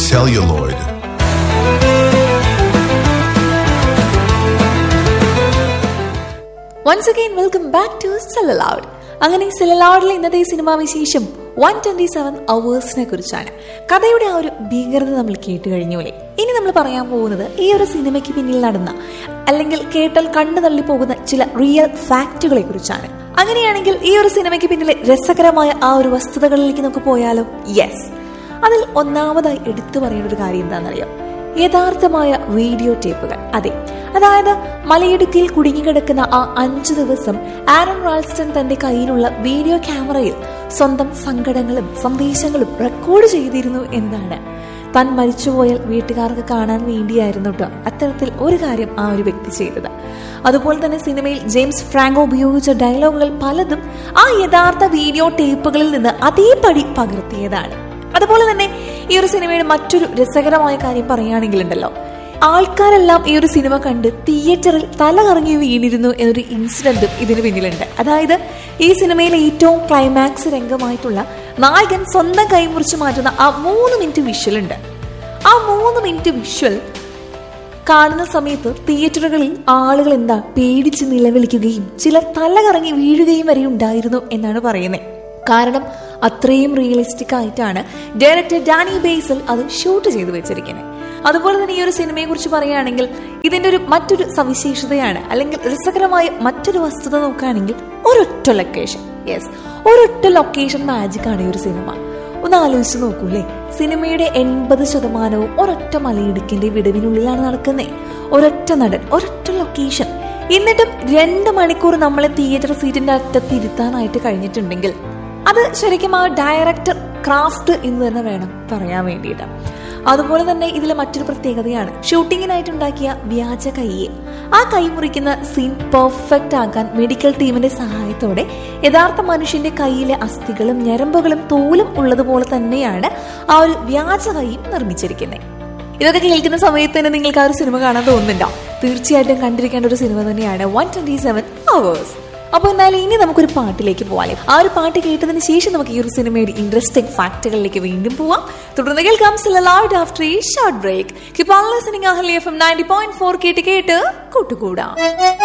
celluloid. Once again welcome back to celluloid അങ്ങനെ സെലലൗഡിലെ ഇന്നത്തെ സിനിമാ വിശേഷം വൺ ട്വന്റി സെവൻ അവേഴ്സിനെ കുറിച്ചാണ് കഥയുടെ ആ ഒരു ഭീകരത നമ്മൾ കേട്ട് കഴിഞ്ഞൂലേ ഇനി നമ്മൾ പറയാൻ പോകുന്നത് ഈ ഒരു സിനിമയ്ക്ക് പിന്നിൽ നടന്ന അല്ലെങ്കിൽ കേട്ടാൽ കണ്ണു തള്ളി പോകുന്ന ചില റിയൽ ഫാക്റ്റുകളെ കുറിച്ചാണ് അങ്ങനെയാണെങ്കിൽ ഈ ഒരു സിനിമയ്ക്ക് പിന്നിലെ രസകരമായ ആ ഒരു വസ്തുതകളിലേക്ക് നമുക്ക് പോയാലോ യെസ് അതിൽ ഒന്നാമതായി എടുത്തു പറയേണ്ട ഒരു കാര്യം എന്താണെന്നറിയാം യഥാർത്ഥമായ വീഡിയോ ടേപ്പുകൾ അതെ അതായത് മലയിടുക്കിൽ കുടുങ്ങിക്കിടക്കുന്ന ആ അഞ്ചു ദിവസം ആരൺ റാൾസ്റ്റൺ തന്റെ കയ്യിലുള്ള വീഡിയോ ക്യാമറയിൽ സ്വന്തം സങ്കടങ്ങളും സന്ദേശങ്ങളും റെക്കോർഡ് ചെയ്തിരുന്നു എന്നതാണ് താൻ മരിച്ചുപോയാൽ വീട്ടുകാർക്ക് കാണാൻ വേണ്ടിയായിരുന്നു കേട്ടോ അത്തരത്തിൽ ഒരു കാര്യം ആ ഒരു വ്യക്തി ചെയ്തത് അതുപോലെ തന്നെ സിനിമയിൽ ജെയിംസ് ഫ്രാങ്കോ ഉപയോഗിച്ച ഡയലോഗുകൾ പലതും ആ യഥാർത്ഥ വീഡിയോ ടേപ്പുകളിൽ നിന്ന് അതേപടി പകർത്തിയതാണ് അതുപോലെ തന്നെ ഈ ഒരു സിനിമയുടെ മറ്റൊരു രസകരമായ കാര്യം പറയുകയാണെങ്കിലുണ്ടല്ലോ ആൾക്കാരെല്ലാം ഈ ഒരു സിനിമ കണ്ട് തിയേറ്ററിൽ തല കറങ്ങി വീണിരുന്നു എന്നൊരു ഇൻസിഡന്റും ഇതിന് പിന്നിലുണ്ട് അതായത് ഈ സിനിമയിലെ ഏറ്റവും ക്ലൈമാക്സ് രംഗമായിട്ടുള്ള നായകൻ സ്വന്തം കൈമുറിച്ച് മാറ്റുന്ന ആ മൂന്ന് മിനിറ്റ് വിഷ്വൽ ഉണ്ട് ആ മൂന്ന് മിനിറ്റ് വിഷ്വൽ കാണുന്ന സമയത്ത് തിയേറ്ററുകളിൽ ആളുകൾ എന്താ പേടിച്ച് നിലവിളിക്കുകയും ചിലർ തല കറങ്ങി വീഴുകയും വരെ ഉണ്ടായിരുന്നു എന്നാണ് പറയുന്നത് കാരണം അത്രയും റിയലിസ്റ്റിക് ആയിട്ടാണ് ഡയറക്ടർ ഡാനി ബേസൽ അത് ഷൂട്ട് ചെയ്തു വെച്ചിരിക്കുന്നത് അതുപോലെ തന്നെ ഈ ഒരു സിനിമയെ കുറിച്ച് പറയുകയാണെങ്കിൽ ഇതിന്റെ ഒരു മറ്റൊരു സവിശേഷതയാണ് അല്ലെങ്കിൽ രസകരമായ മറ്റൊരു വസ്തുത നോക്കുകയാണെങ്കിൽ ഒരൊറ്റ ലൊക്കേഷൻ യെസ് ഒരൊറ്റ ലൊക്കേഷൻ മാജിക് ആണ് ഈ ഒരു സിനിമ ഒന്ന് ആലോചിച്ച് നോക്കൂലേ സിനിമയുടെ എൺപത് ശതമാനവും ഒരൊറ്റ മലയിടുക്കിന്റെ വിടവിനുള്ളിലാണ് നടക്കുന്നത് ഒരൊറ്റ നടൻ ഒരൊറ്റ ലൊക്കേഷൻ എന്നിട്ടും രണ്ട് മണിക്കൂർ നമ്മളെ തിയേറ്റർ സീറ്റിന്റെ അറ്റത്ത് ഇരുത്താനായിട്ട് കഴിഞ്ഞിട്ടുണ്ടെങ്കിൽ അത് ശരിക്കും ആ ഡയറക്ടർ ക്രാഫ്റ്റ് എന്ന് തന്നെ വേണം പറയാൻ വേണ്ടിയിട്ട് അതുപോലെ തന്നെ ഇതിലെ മറ്റൊരു പ്രത്യേകതയാണ് ഷൂട്ടിങ്ങിനായിട്ട് ഉണ്ടാക്കിയ വ്യാജ കൈയെ ആ കൈ മുറിക്കുന്ന സീൻ പെർഫെക്റ്റ് ആക്കാൻ മെഡിക്കൽ ടീമിന്റെ സഹായത്തോടെ യഥാർത്ഥ മനുഷ്യന്റെ കൈയിലെ അസ്ഥികളും ഞരമ്പുകളും തോലും ഉള്ളതുപോലെ തന്നെയാണ് ആ ഒരു വ്യാജ കൈയും നിർമ്മിച്ചിരിക്കുന്നത് ഇതൊക്കെ കേൾക്കുന്ന സമയത്ത് തന്നെ നിങ്ങൾക്ക് ആ ഒരു സിനിമ കാണാൻ തോന്നുന്നുണ്ടോ തീർച്ചയായിട്ടും കണ്ടിരിക്കേണ്ട ഒരു സിനിമ തന്നെയാണ് വൺ ട്വന്റി സെവൻ അവേഴ്സ് അപ്പോൾ എന്നാലും ഇനി നമുക്കൊരു പാട്ടിലേക്ക് പോകാം ആ ഒരു പാട്ട് കേട്ടതിന് ശേഷം നമുക്ക് ഈ ഒരു സിനിമയുടെ ഇൻട്രസ്റ്റിംഗ് ഫാക്ടുകളിലേക്ക് വീണ്ടും പോവാം തുടർന്ന് കേൾക്കാം ലൗഡ് ആഫ്റ്റർ ഈ short break keep on listening അഹലി F M ninety point four കേട്ട് കേട്ട് കൂട്ടുകൂടാം